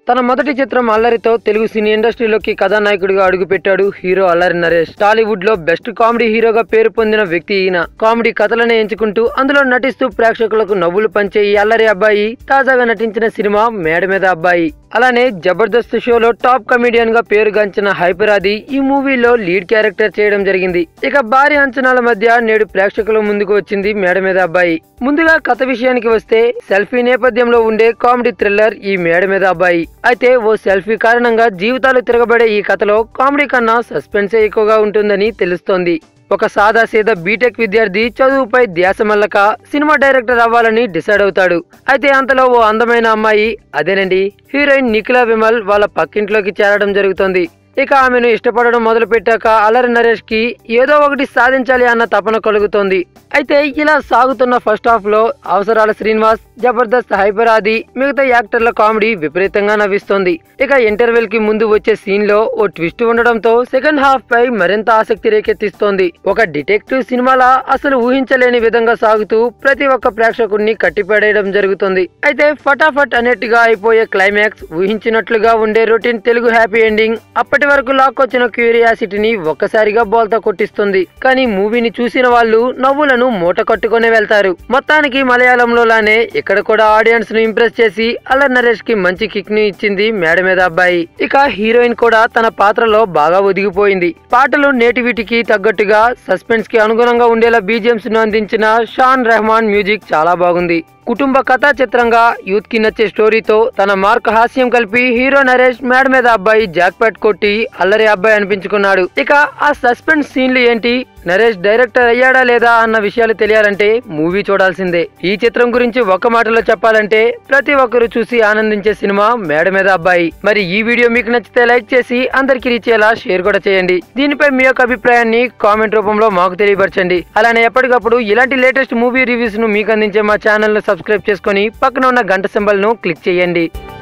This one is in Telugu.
తన మొదటి చిత్రం అల్లరితో తెలుగు సినీ ఇండస్ట్రీలోకి కథానాయకుడిగా అడుగుపెట్టాడు హీరో అల్లరి నరేష్ టాలీవుడ్ లో బెస్ట్ కామెడీ హీరోగా పేరు పొందిన వ్యక్తి ఈయన కామెడీ కథలనే ఎంచుకుంటూ అందులో నటిస్తూ ప్రేక్షకులకు నవ్వులు పంచే ఈ అల్లరి అబ్బాయి తాజాగా నటించిన సినిమా మేడ మీద అబ్బాయి అలానే జబర్దస్త్ షోలో టాప్ కమెడియన్ గా పేరుగాంచిన హైపరాది ఈ మూవీలో లీడ్ క్యారెక్టర్ చేయడం జరిగింది ఇక భారీ అంచనాల మధ్య నేడు ప్రేక్షకుల ముందుకు వచ్చింది మేడ మీద అబ్బాయి ముందుగా కథ విషయానికి వస్తే సెల్ఫీ నేపథ్యంలో ఉండే కామెడీ థ్రిల్లర్ ఈ మేడ మీద అబ్బాయి అయితే ఓ సెల్ఫీ కారణంగా జీవితాలు తిరగబడే ఈ కథలో కామెడీ కన్నా సస్పెన్సే ఎక్కువగా ఉంటుందని తెలుస్తోంది ఒక సాదా సీదా బీటెక్ విద్యార్థి చదువుపై ధ్యాస మల్లక సినిమా డైరెక్టర్ అవ్వాలని డిసైడ్ అవుతాడు అయితే అంతలో ఓ అందమైన అమ్మాయి అదేనండి హీరోయిన్ నిఖిలా విమల్ వాళ్ళ పక్కింట్లోకి చేరడం జరుగుతుంది ఇక ఆమెను ఇష్టపడడం మొదలు పెట్టాక అలరి నరేష్ కి ఏదో ఒకటి సాధించాలి అన్న తపన కలుగుతోంది అయితే ఇలా సాగుతున్న ఫస్ట్ హాఫ్ లో అవసరాల శ్రీనివాస్ జబర్దస్త్ హైపర్ ఆది మిగతా యాక్టర్ల కామెడీ విపరీతంగా నవ్విస్తోంది ఇక ఇంటర్వెల్ కి ముందు వచ్చే సీన్ లో ఓ ట్విస్ట్ ఉండడంతో సెకండ్ హాఫ్ పై మరింత ఆసక్తి రేకెత్తిస్తోంది ఒక డిటెక్టివ్ సినిమాలా అసలు ఊహించలేని విధంగా సాగుతూ ప్రతి ఒక్క ప్రేక్షకుడిని కట్టిపడేయడం జరుగుతుంది అయితే ఫటాఫట్ అనేట్టుగా అయిపోయే క్లైమాక్స్ ఊహించినట్లుగా ఉండే రొటీన్ తెలుగు హ్యాపీ ఎండింగ్ అప్పటి వరకు లాక్కొచ్చిన క్యూరియాసిటీని ఒక్కసారిగా బోల్తా కొట్టిస్తుంది కానీ మూవీని చూసిన వాళ్ళు నవ్వులను మూట కట్టుకునే వెళ్తారు మొత్తానికి మలయాళంలోలానే ఇక్కడ కూడా ఆడియన్స్ ను ఇంప్రెస్ చేసి అల్లరి నరేష్ కి మంచి కిక్ ని ఇచ్చింది మేడ మీద అబ్బాయి ఇక హీరోయిన్ కూడా తన పాత్రలో బాగా ఒదిగిపోయింది పాటలు నేటివిటీకి తగ్గట్టుగా సస్పెన్స్ కి అనుగుణంగా ఉండేలా బీజిఎంస్ ను అందించిన షాన్ రెహమాన్ మ్యూజిక్ చాలా బాగుంది కుటుంబ కథా చిత్రంగా యూత్ కి నచ్చే స్టోరీతో తన మార్క్ హాస్యం కలిపి హీరో నరేష్ మేడ మీద అబ్బాయి జాక్ ప్యాట్ కొట్టి అల్లరి అబ్బాయి అనిపించుకున్నాడు ఇక ఆ సస్పెన్స్ సీన్లు ఏంటి నరేష్ డైరెక్టర్ అయ్యాడా లేదా అన్న విషయాలు తెలియాలంటే మూవీ చూడాల్సిందే ఈ చిత్రం గురించి ఒక్క మాటలో చెప్పాలంటే ప్రతి ఒక్కరూ చూసి ఆనందించే సినిమా మేడ మీద అబ్బాయి మరి ఈ వీడియో మీకు నచ్చితే లైక్ చేసి అందరికి రీచ్ అయ్యేలా షేర్ కూడా చేయండి దీనిపై మీ యొక్క అభిప్రాయాన్ని కామెంట్ రూపంలో మాకు తెలియపరచండి అలానే ఎప్పటికప్పుడు ఇలాంటి లేటెస్ట్ మూవీ రివ్యూస్ ను మీకు అందించే మా ఛానల్ ను సబ్స్క్రైబ్ చేసుకొని పక్కన ఉన్న గంట సింబల్ ను క్లిక్ చేయండి